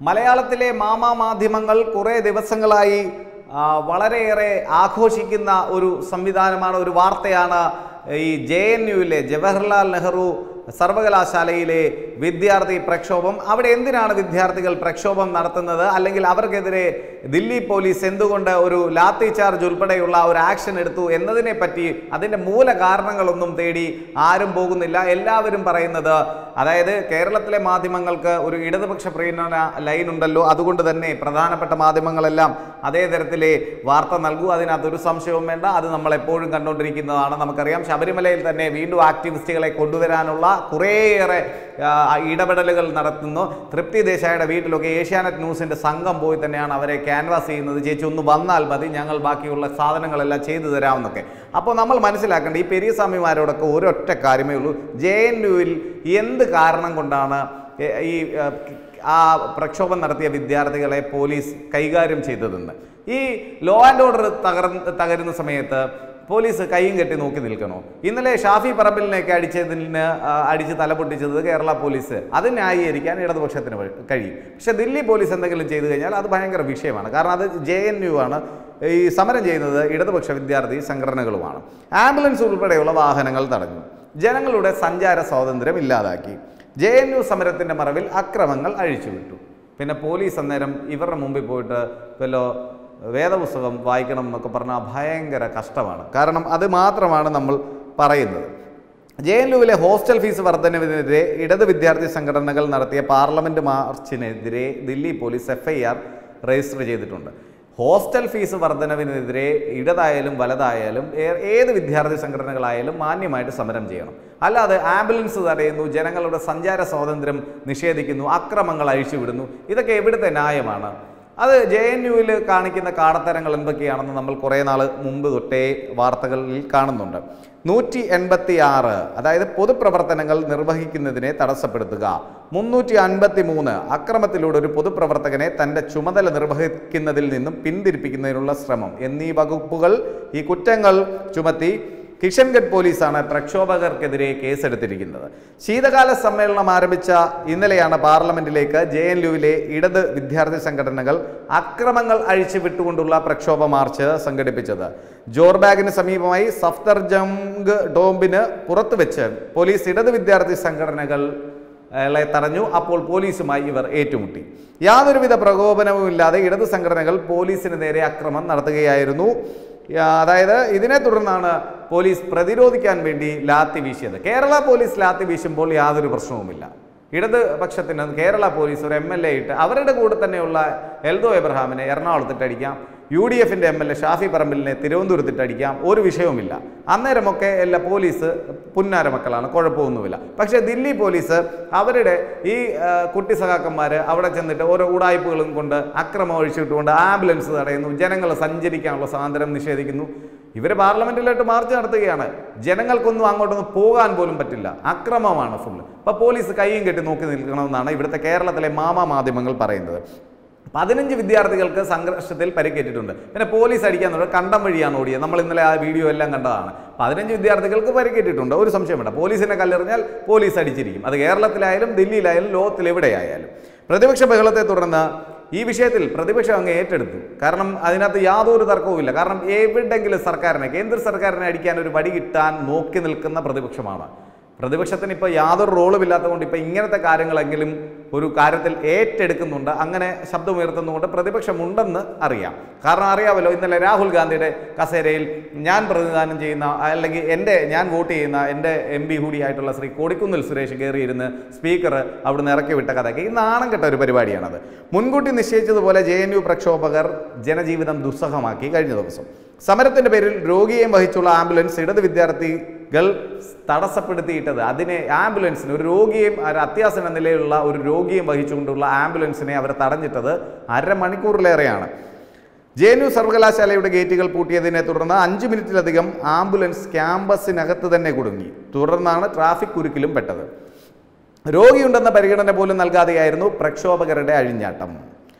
മലയാളത്തിലെ മാമാ മാധ്യമങ്ങൾ കുറേ ദിവസങ്ങളായി ആ, വളരെയേറെ ആഘോഷിക്കുന്ന ഒരു സംവിധാനമാണ് ഒരു വാർത്തയാണ് ഈ ജെ എൻ യുവിലെ ജവഹർലാൽ നെഹ്റു സർവകലാശാലയിലെ വിദ്യാർത്ഥി പ്രക്ഷോഭം അവിടെ എന്തിനാണ് വിദ്യാർത്ഥികൾ പ്രക്ഷോഭം നടത്തുന്നത് അല്ലെങ്കിൽ അവർക്കെതിരെ ദില്ലി പോലീസ് എന്തുകൊണ്ട് ഒരു ലാത്തി ചാർജ് ഉൾപ്പെടെയുള്ള ഒരു ആക്ഷൻ എടുത്തു എന്നതിനെ പറ്റി അതിൻ്റെ മൂല കാരണങ്ങളൊന്നും തേടി ആരും പോകുന്നില്ല എല്ലാവരും പറയുന്നത് അതായത് കേരളത്തിലെ മാധ്യമങ്ങൾക്ക് ഒരു ഇടതുപക്ഷ പ്രീണന ലൈൻ ഉണ്ടല്ലോ അതുകൊണ്ട് തന്നെ പ്രധാനപ്പെട്ട മാധ്യമങ്ങളെല്ലാം അതേ തരത്തിലെ വാർത്ത നൽകൂ അതിനകത്ത് ഒരു സംശയവും വേണ്ട അത് നമ്മൾ എപ്പോഴും കണ്ടുകൊണ്ടിരിക്കുന്നതാണ് നമുക്കറിയാം ശബരിമലയിൽ തന്നെ വീണ്ടും ആക്ടിവിസ്റ്റുകളെ കൊണ്ടുവരാനുള്ള കുറേയേറെ ആ, ഇടപെടലുകൾ നടത്തുന്നു തൃപ്തി ദേശായിയുടെ വീട്ടിലൊക്കെ ഏഷ്യാനെറ്റ് ന്യൂസിന്റെ സംഘം പോയി തന്നെയാണ് അവരെ ക്യാൻവാസ് ചെയ്യുന്നത് ചേച്ചി ഒന്ന് വന്നാൽ മതി ഞങ്ങൾ ബാക്കിയുള്ള സാധനങ്ങളെല്ലാം ചെയ്തു തരാമെന്നൊക്കെ അപ്പോൾ നമ്മൾ മനസ്സിലാക്കേണ്ട ഈ പെരിയസ്വാമിമാരോടൊക്കെ ഒരൊറ്റ കാര്യമേ ഉള്ളൂ ജെ എൻ യുവിൽ എന്ത് കാരണം കൊണ്ടാണ് എ- ഈ ആ, ആ പ്രക്ഷോഭം നടത്തിയ വിദ്യാർത്ഥികളെ പോലീസ് കൈകാര്യം ചെയ്തതെന്ന് ഈ ലോ ആൻഡ് ഓർഡർ തകർന്ന് തകരുന്ന സമയത്ത് പോലീസ് കൈയും കെട്ടി നോക്കി നിൽക്കണോ ഇന്നലെ ഷാഫി പറമ്പിലിനെയൊക്കെ അടിച്ചതിന് ആ, അടിച്ച് തല പൊട്ടിച്ചത് കേരള പോലീസ് അത് ന്യായീകരിക്കാൻ ഇടതുപക്ഷത്തിന് വഴി- കഴിയും പക്ഷെ ദില്ലി പോലീസ് എന്തെങ്കിലും ചെയ്തു കഴിഞ്ഞാൽ അത് ഭയങ്കര വിഷയമാണ് കാരണം അത് ജെ എൻ യു ആണ് ഈ സമരം ചെയ്യുന്നത് ഇടതുപക്ഷ വിദ്യാർത്ഥി സംഘടനകളുമാണ് ആംബുലൻസ് ഉൾപ്പെടെയുള്ള വാഹനങ്ങൾ തടഞ്ഞു ജനങ്ങളുടെ സഞ്ചാര സ്വാതന്ത്ര്യം ഇല്ലാതാക്കി ജെ എൻ യു സമരത്തിൻ്റെ മറവിൽ അക്രമങ്ങൾ അഴിച്ചുവിട്ടു പിന്നെ പോലീസ് അന്നേരം ഇവരുടെ മുമ്പിൽ പോയിട്ട് വല്ലോ വേദപുസ്തകം വായിക്കണം എന്നൊക്കെ പറഞ്ഞാൽ ഭയങ്കര കഷ്ടമാണ് കാരണം അത് മാത്രമാണ് നമ്മൾ പറയുന്നത് ജെ എൻ യുവിലെ ഹോസ്റ്റൽ ഫീസ് വർധനവിനെതിരെ ഇടത് വിദ്യാർത്ഥി സംഘടനകൾ നടത്തിയ പാർലമെന്റ് മാർച്ചിനെതിരെ Delhi police F I R register ചെയ്തിട്ടുണ്ട് ഹോസ്റ്റൽ ഫീസ് വർധനവിനെതിരെ ഇടതായാലും വലതായാലും ഏ- ഏത് വിദ്യാർത്ഥി സംഘടനകളായാലും മാന്യമായിട്ട് സമരം ചെയ്യണം അല്ലാതെ ആംബുലൻസ് തടയുന്നു ജനങ്ങളുടെ സഞ്ചാര സ്വാതന്ത്ര്യം നിഷേധിക്കുന്നു അക്രമങ്ങൾ അഴിച്ചുവിടുന്നു ഇതൊക്കെ എവിടുത്തെ ന്യായമാണ് അത് ജെ എൻ യുവിൽ കാണിക്കുന്ന കാടത്തരങ്ങൾ എന്തൊക്കെയാണെന്ന് നമ്മൾ കുറേ നാൾ മുമ്പ് തൊട്ടേ വാർത്തകളിൽ കാണുന്നുണ്ട് നൂറ്റി എൺപത്തി ആറ് അതായത് പൊതുപ്രവർത്തനങ്ങൾ നിർവഹിക്കുന്നതിനെ തടസ്സപ്പെടുത്തുക മുന്നൂറ്റി അൻപത്തി മൂന്ന് അക്രമത്തിലൂടെ ഒരു പൊതുപ്രവർത്തകനെ തൻ്റെ ചുമതല നിർവഹിക്കുന്നതിൽ നിന്നും പിന്തിരിപ്പിക്കുന്നതിനുള്ള ശ്രമം എന്നീ വകുപ്പുകൾ ഈ കുറ്റങ്ങൾ ചുമത്തി കിഷൻഗഡ് പോലീസാണ് പ്രക്ഷോഭകർക്കെതിരെ കേസെടുത്തിരിക്കുന്നത് ശീതകാല സമ്മേളനം ആരംഭിച്ച ഇന്നലെയാണ് പാർലമെന്റിലേക്ക് ജെ എൻ യുവിലെ ഇടത് വിദ്യാർത്ഥി സംഘടനകൾ അക്രമങ്ങൾ അഴിച്ചുവിട്ടുകൊണ്ടുള്ള പ്രക്ഷോഭ മാർച്ച് സംഘടിപ്പിച്ചത് ജോർബാഗിന് സമീപമായി സഫ്തർ ജംഗ് ഡോംബിന് പുറത്തു വെച്ച് പോലീസ് ഇടത് വിദ്യാർത്ഥി സംഘടനകൾ ളെ തടഞ്ഞു അപ്പോൾ പോലീസുമായി ഇവർ ഏറ്റുമുട്ടി യാതൊരുവിധ പ്രകോപനവും ഇല്ലാതെ ഇടത് സംഘടനകൾ പോലീസിന് നേരെ അക്രമം നടത്തുകയായിരുന്നു ആ, അതായത് ഇതിനെ തുടർന്നാണ് പോലീസ് പ്രതിരോധിക്കാൻ വേണ്ടി ലാത്തി വീശിയത് കേരള പോലീസ് ലാത്തി വീശുമ്പോൾ യാതൊരു പ്രശ്നവുമില്ല ഇടത് പക്ഷത്തിന് കേരള പോലീസ് ഒരു എം എൽ എ ഇട്ട് അവരുടെ കൂടെ തന്നെയുള്ള എൽദോ എബ്രഹാമിനെ എറണാകുളത്തിട്ട് അടിക്കാം യു ഡി എഫിൻ്റെ എം എൽ എ ഷാഫി പറമ്പിലിനെ തിരുവനന്തപുരത്തിട്ട് അടിക്കാം ഒരു വിഷയവുമില്ല അന്നേരമൊക്കെ എല്ലാ പോലീസ് പുന്നാര മക്കളാണ് കുഴപ്പമൊന്നുമില്ല പക്ഷേ ദില്ലി പോലീസ് അവരുടെ ഈ ആ, കുട്ടി സഖാക്കന്മാർ അവിടെ ചെന്നിട്ട് ഓരോ ഉടായ്പകളും കൊണ്ട് അക്രമം ഒഴിച്ചിട്ടുകൊണ്ട് ആംബുലൻസ് തടയുന്നു ജനങ്ങൾ സഞ്ചരിക്കാനുള്ള സ്വാതന്ത്ര്യം നിഷേധിക്കുന്നു ഇവർ പാർലമെന്റിലോട്ട് മാർച്ച് നടത്തുകയാണ് ജനങ്ങൾക്കൊന്നും അങ്ങോട്ടൊന്നും പോകാൻ പോലും പറ്റില്ല അക്രമമാണ് ഫുള്ള് അപ്പോൾ പോലീസ് കൈയും കെട്ടി നോക്കി നിൽക്കണമെന്നാണ് ഇവിടുത്തെ കേരളത്തിലെ മാമാ മാധ്യമങ്ങൾ പറയുന്നത് പതിനഞ്ച് വിദ്യാർത്ഥികൾക്ക് സംഘർഷത്തിൽ പരിക്കേറ്റിട്ടുണ്ട് പിന്നെ പോലീസ് അടിക്കാൻ തുടങ്ങി കണ്ടം വഴിയാണ് ഓടിയത് നമ്മൾ ഇന്നലെ ആ വീഡിയോ എല്ലാം കണ്ടതാണ് പതിനഞ്ച് വിദ്യാർത്ഥികൾക്ക് പരിക്കേറ്റിട്ടുണ്ട് ഒരു സംശയം വേണ്ട പോലീസിനെ കല്ലെറിഞ്ഞാൽ പോലീസ് അടിച്ചിരിക്കും അത് കേരളത്തിലായാലും ദില്ലിയിലായാലും ലോകത്തിൽ എവിടെയായാലും പ്രതിപക്ഷ ബഹളത്തെ തുടർന്ന് ഈ വിഷയത്തിൽ പ്രതിപക്ഷം അങ്ങ് ഏറ്റെടുത്തു കാരണം അതിനകത്ത് യാതൊരു തർക്കവുമില്ല കാരണം എവിടെങ്കിലും സർക്കാരിനെ കേന്ദ്ര സർക്കാരിനെ അടിക്കാൻ ഒരു വടി കിട്ടാൻ നോക്കി നിൽക്കുന്ന പ്രതിപക്ഷമാണ് പ്രതിപക്ഷത്തിന് ഇപ്പോൾ യാതൊരു റോളും ഇല്ലാത്തതുകൊണ്ട് ഇപ്പോൾ ഇങ്ങനത്തെ കാര്യങ്ങളെങ്കിലും ഒരു കാര്യത്തിൽ ഏറ്റെടുക്കുന്നുണ്ട് അങ്ങനെ ശബ്ദമുയർത്തുന്നതുകൊണ്ട് പ്രതിപക്ഷമുണ്ടെന്ന് അറിയാം കാരണം അറിയാമല്ലോ ഇന്നലെ രാഹുൽ ഗാന്ധിയുടെ കസേരയിൽ ഞാൻ പ്രതിദാനം ചെയ്യുന്ന അല്ലെങ്കിൽ എൻ്റെ ഞാൻ വോട്ട് ചെയ്യുന്ന എൻ്റെ എം പി കൂടിയായിട്ടുള്ള ശ്രീ കൊടിക്കുന്നിൽ സുരേഷ് കയറിയിരുന്ന് സ്പീക്കർ അവിടുന്ന് ഇറക്കി വിട്ട കഥയ്ക്ക് ഈ നാണം കെട്ട ഒരു പരിപാടിയാണത് മുൻകൂട്ടി നിശ്ചയിച്ചതുപോലെ ജെ എൻ യു പ്രക്ഷോഭകർ ജനജീവിതം ദുസ്സഹമാക്കി കഴിഞ്ഞ ദിവസം സമരത്തിന്റെ പേരിൽ രോഗിയെയും വഹിച്ചുള്ള ആംബുലൻസ് ഇടത് വിദ്യാർത്ഥികൾ തടസ്സപ്പെടുത്തിയിട്ടത് അതിനെ ആംബുലൻസിന് ഒരു രോഗിയെയും ഒരു അത്യാസന നിലയിലുള്ള ഒരു രോഗിയെയും വഹിച്ചുകൊണ്ടുള്ള ആംബുലൻസിനെ അവർ തടഞ്ഞിട്ടത് അരമണിക്കൂറിലേറെയാണ് ജെ എൻ യു സർവകലാശാലയുടെ ഗേറ്റുകൾ പൂട്ടിയതിനെ തുടർന്ന് അഞ്ച് മിനിറ്റിലധികം ആംബുലൻസ് ക്യാമ്പസിനകത്ത് തന്നെ കുടുങ്ങി തുടർന്നാണ് ട്രാഫിക് കുരുക്കിലും പെട്ടത് രോഗിയുണ്ടെന്ന പരിഗണന പോലും നൽകാതെയായിരുന്നു പ്രക്ഷോഭകരുടെ അഴിഞ്ഞാട്ടം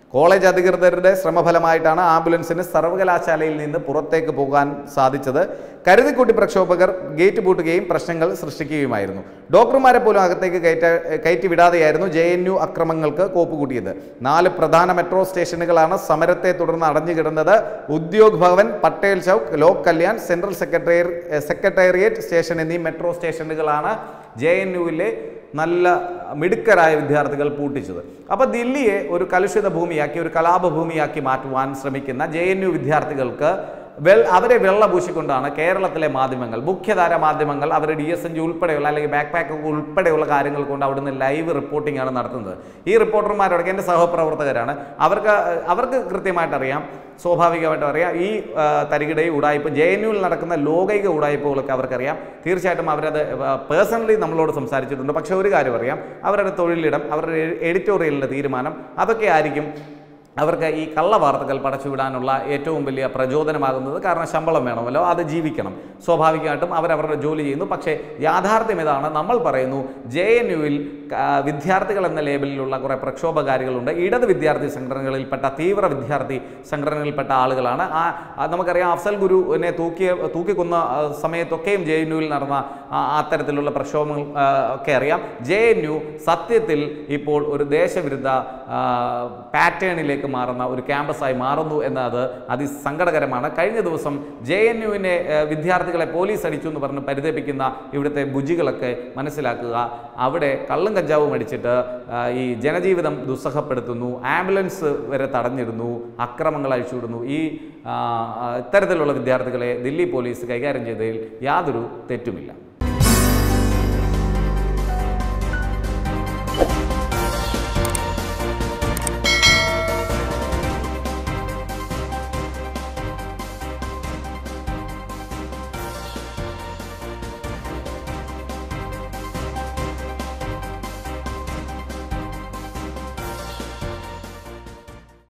കോളേജ് അധികൃതരുടെ ശ്രമഫലമായിട്ടാണ് ആംബുലൻസിന് സർവകലാശാലയിൽ നിന്ന് പുറത്തേക്ക് പോകാൻ സാധിച്ചത് കരുതിക്കൂട്ടി പ്രക്ഷോഭകർ ഗേറ്റ് പൂട്ടുകയും പ്രശ്നങ്ങൾ സൃഷ്ടിക്കുകയുമായിരുന്നു ഡോക്ടർമാരെ പോലും അകത്തേക്ക് കയറ്റ കയറ്റി വിടാതെയായിരുന്നു ജെ എൻ യു അക്രമങ്ങൾക്ക് കോപ്പുകൂട്ടിയത് നാല് പ്രധാന മെട്രോ സ്റ്റേഷനുകളാണ് സമരത്തെ തുടർന്ന് അടഞ്ഞുകിടന്നത് Udyog Bhavan Patel Chowk Lok Kalyan central secretary secretariat station എന്നീ മെട്രോ സ്റ്റേഷനുകളാണ് ജെ എൻ യുവിലെ നല്ല മിടുക്കരായ വിദ്യാർത്ഥികൾ പൂട്ടിച്ചത് അപ്പോൾ ദില്ലിയെ ഒരു കലുഷിത ഭൂമിയാക്കി ഒരു കലാപഭൂമിയാക്കി മാറ്റുവാൻ ശ്രമിക്കുന്ന ജെ എൻ യു വിദ്യാർത്ഥികൾക്ക് വെൾ അവരെ വെള്ളപൂശിക്കൊണ്ടാണ് കേരളത്തിലെ മാധ്യമങ്ങൾ മുഖ്യധാര മാധ്യമങ്ങൾ അവരുടെ ഡി എസ് എൻ ജി ഉൾപ്പെടെയുള്ള അല്ലെങ്കിൽ ബാക്ക് പാക്ക് ഉൾപ്പെടെയുള്ള കാര്യങ്ങൾ കൊണ്ട് അവിടുന്ന് ലൈവ് റിപ്പോർട്ടിംഗ് ആണ് നടത്തുന്നത് ഈ റിപ്പോർട്ടർമാരോടൊക്കെ എൻ്റെ സഹപ്രവർത്തകരാണ് അവർക്ക് അവർക്ക് കൃത്യമായിട്ട് അറിയാം സ്വാഭാവികമായിട്ടും അറിയാം ഈ ആ, തരികിടയും ഉടായ്പ ജെ എൻ യുവിൽ നടക്കുന്ന ലോകൈക ഉടായ്പകളൊക്കെ അവർക്കറിയാം തീർച്ചയായിട്ടും അവരത് പേഴ്സണലി നമ്മളോട് സംസാരിച്ചിട്ടുണ്ട് പക്ഷേ ഒരു കാര്യം അറിയാം അവരുടെ തൊഴിലിടം അവരുടെ എഡിറ്റോറിയലിൻ്റെ തീരുമാനം അതൊക്കെ ആയിരിക്കും അവർക്ക് ഈ കള്ള വാർത്തകൾ പടച്ചുവിടാനുള്ള ഏറ്റവും വലിയ പ്രചോദനമാകുന്നത് കാരണം ശമ്പളം വേണമല്ലോ അത് ജീവിക്കണം സ്വാഭാവികമായിട്ടും അവരവരുടെ ജോലി ചെയ്യുന്നു പക്ഷേ യാഥാർത്ഥ്യം ഇതാണ് നമ്മൾ പറയുന്നു ജെ എൻ യുവിൽ വിദ്യാർത്ഥികൾ എന്ന ലേബലിലുള്ള കുറേ പ്രക്ഷോഭകാരികളുണ്ട് ഇടത് വിദ്യാർത്ഥി സംഘടനകളിൽപ്പെട്ട തീവ്ര വിദ്യാർത്ഥി സംഘടനകളിൽപ്പെട്ട ആളുകളാണ് ആ ആ നമുക്കറിയാം അഫ്സൽ ഗുരുവിനെ തൂക്കിയ തൂക്കിക്കൊന്ന ആ, സമയത്തൊക്കെയും ജെ എൻ യുവിൽ നടന്ന ആ, അത്തരത്തിലുള്ള പ്രക്ഷോഭങ്ങൾ ആ, ഒക്കെ അറിയാം ജെ എൻ യു സത്യത്തിൽ ഇപ്പോൾ ഒരു ദേശവിരുദ്ധ ആ, പാറ്റേണിലേക്ക് മാറുന്ന ഒരു ക്യാമ്പസായി മാറുന്നു എന്നത് അതിസങ്കടകരമാണ് കഴിഞ്ഞ ദിവസം ജെ എൻ യുവിനെ വിദ്യാർത്ഥികളെ പോലീസ് അടിച്ചു എന്ന് പറഞ്ഞ് പരിതപിക്കുന്ന ഇവിടുത്തെ ബുജികളൊക്കെ മനസ്സിലാക്കുക അവിടെ കള്ളും കഞ്ചാവും അടിച്ചിട്ട് ആ, ഈ ജനജീവിതം ദുസ്സഹപ്പെടുത്തുന്നു ആംബുലൻസ് വരെ തടഞ്ഞിടുന്നു അക്രമങ്ങൾ അഴിച്ചുവിടുന്നു ഈ ആ, ആ, ഇത്തരത്തിലുള്ള വിദ്യാർത്ഥികളെ ദില്ലി പോലീസ് കൈകാര്യം ചെയ്തതിൽ യാതൊരു തെറ്റുമില്ല